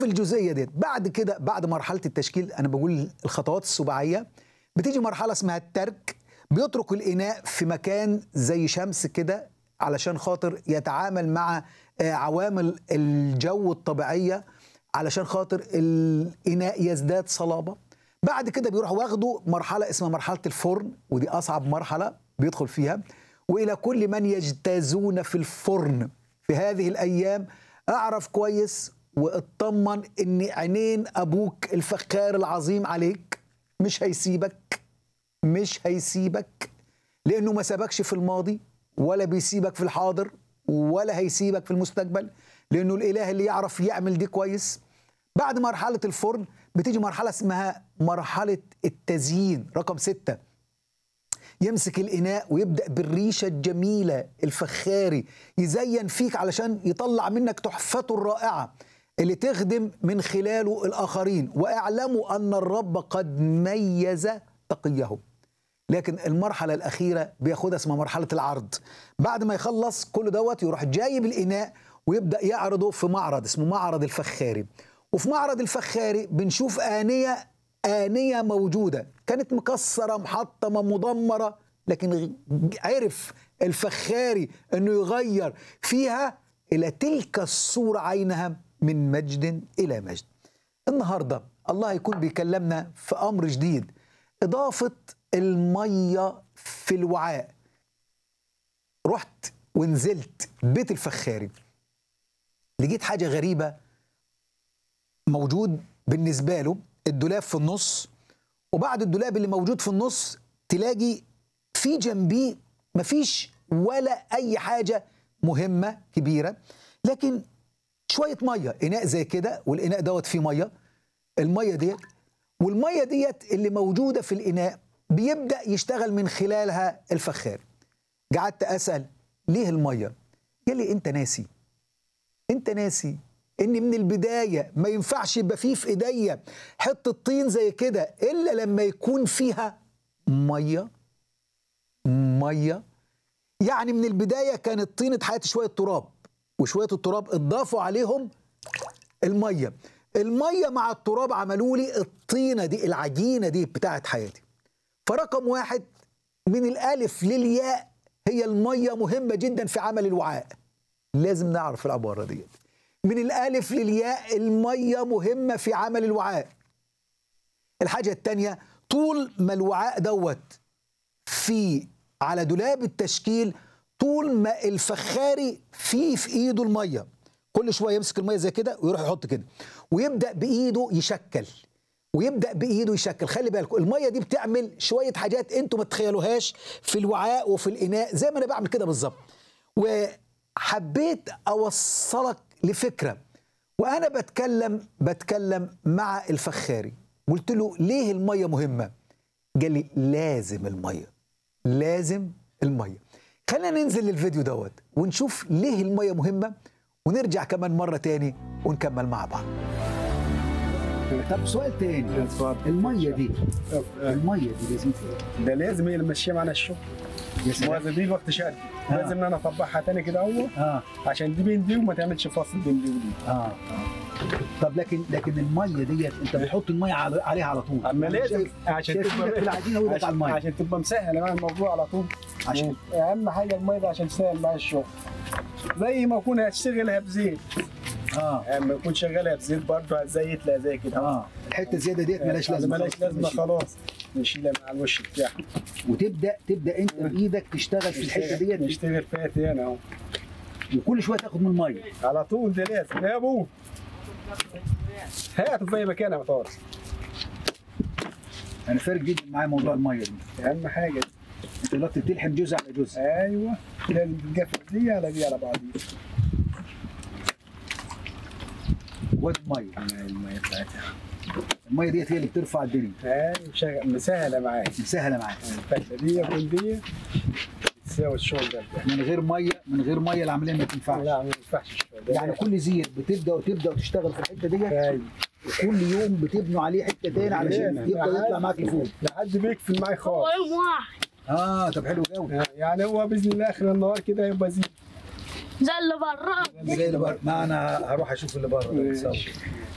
في الجزئيه ديت بعد كده بعد مرحله التشكيل انا بقول الخطوات السباعيه بتيجي مرحله اسمها الترك بيترك الاناء في مكان زي شمس كده علشان خاطر يتعامل مع آه، عوامل الجو الطبيعيه علشان خاطر الاناء يزداد صلابه بعد كده بيروح واخده مرحله اسمها مرحله الفرن ودي اصعب مرحله بيدخل فيها والى كل من يجتازون في الفرن في هذه الايام اعرف كويس واطمن ان عينين ابوك الفخار العظيم عليك مش هيسيبك مش هيسيبك لانه ما سابكش في الماضي ولا بيسيبك في الحاضر ولا هيسيبك في المستقبل لانه الاله اللي يعرف يعمل دي كويس بعد مرحله الفرن بتيجي مرحله اسمها مرحله التزيين رقم ستة يمسك الإناء ويبدأ بالريشة الجميلة الفخاري يزين فيك علشان يطلع منك تحفته الرائعة اللي تخدم من خلاله الآخرين واعلموا أن الرب قد ميز تقيه لكن المرحلة الأخيرة بياخدها اسمها مرحلة العرض بعد ما يخلص كل دوت يروح جايب الإناء ويبدأ يعرضه في معرض اسمه معرض الفخاري وفي معرض الفخاري بنشوف آنية آنية موجودة كانت مكسرة محطمة مدمرة لكن عرف الفخاري أنه يغير فيها إلى تلك الصورة عينها من مجد إلى مجد النهاردة الله يكون بيكلمنا في أمر جديد إضافة المية في الوعاء رحت ونزلت بيت الفخاري لقيت حاجة غريبة موجود بالنسبة له الدولاب في النص وبعد الدولاب اللي موجود في النص تلاقي في جنبيه مفيش ولا أي حاجة مهمة كبيرة لكن شوية مية إناء زي كده والإناء دوت فيه مية المية ديت والمية ديت اللي موجودة في الإناء بيبدأ يشتغل من خلالها الفخار قعدت أسأل ليه المية قال لي أنت ناسي أنت ناسي ان من البدايه ما ينفعش يبقى فيه في ايديا حته طين زي كده الا لما يكون فيها ميه ميه يعني من البدايه كانت طينه حياتي شويه تراب وشويه التراب اضافوا عليهم الميه الميه مع التراب عملوا لي الطينه دي العجينه دي بتاعت حياتي فرقم واحد من الالف للياء هي الميه مهمه جدا في عمل الوعاء لازم نعرف العباره ديت من الالف للياء الميه مهمه في عمل الوعاء الحاجه الثانيه طول ما الوعاء دوت في على دولاب التشكيل طول ما الفخاري فيه في ايده الميه كل شويه يمسك الميه زي كده ويروح يحط كده ويبدا بايده يشكل ويبدا بايده يشكل خلي بالكم الميه دي بتعمل شويه حاجات انتوا ما تتخيلوهاش في الوعاء وفي الاناء زي ما انا بعمل كده بالظبط وحبيت اوصلك لفكره وانا بتكلم بتكلم مع الفخاري قلت له ليه الميه مهمه قال لي لازم الميه لازم الميه خلينا ننزل للفيديو دوت ونشوف ليه الميه مهمه ونرجع كمان مره تاني ونكمل مع بعض طب سؤال تاني اتفضل. الميه دي الميه دي لازم ده لازم هي اللي ماشيه معانا الشغل يا سلام موازنين الوقت شقد آه. لازم ان انا اطبقها تاني كده اهو اه عشان دي بين دي وما تعملش فاصل بين دي ودي اه طب لكن لكن الميه ديت انت بتحط الميه على- عليها على طول اما أنا لازم شايف- عشان شايف ايدك في العجينه وايدك على عشان, الميه عشان تبقى مسهله مع الموضوع على طول عشان اهم حاجه الميه ده عشان تسهل مع الشغل زي ما اكون هتشتغلها بزيت اه اما يكون شغالها بزيت برضه هتزيت لها زي كده اه الحته الزياده ديت ملهاش لازمه ملاش لازمه خلاص نشيلها مع الوش بتاعها وتبدا تبدا انت بايدك تشتغل في الحته ديت نشتغل فيها تاني اهو وكل شويه تاخد من الميه على طول ده لازم يا ابوه هاته في اي مكان يا مطار انا فارق جدا معايا موضوع الميه دي اهم حاجه انت دلوقتي بتلحم جزء على جزء ايوه لازم تتقفل دي على دي على بعضيها وادي الميه الميه بتاعتها الميه ديت هي اللي بترفع الدنيا ايوه شغل مسهله معاك مسهله معاك الفتله دي وكل دي تساوي الشغل ده من غير ميه من غير ميه العمليه ما تنفعش لا ما ينفعش الشغل ده يعني كل زيت بتبدا وتبدا وتشتغل في الحته ديت ايوه وكل يوم بتبنوا عليه حته تاني علشان يبدا يطلع معاك لفوق لحد بيقفل معي خالص يوم واحد اه طب حلو قوي يعني هو باذن الله اخر النهار كده يبقى زي زي اللي برا زي اللي بره ما انا هروح اشوف اللي بره ده بيتصور.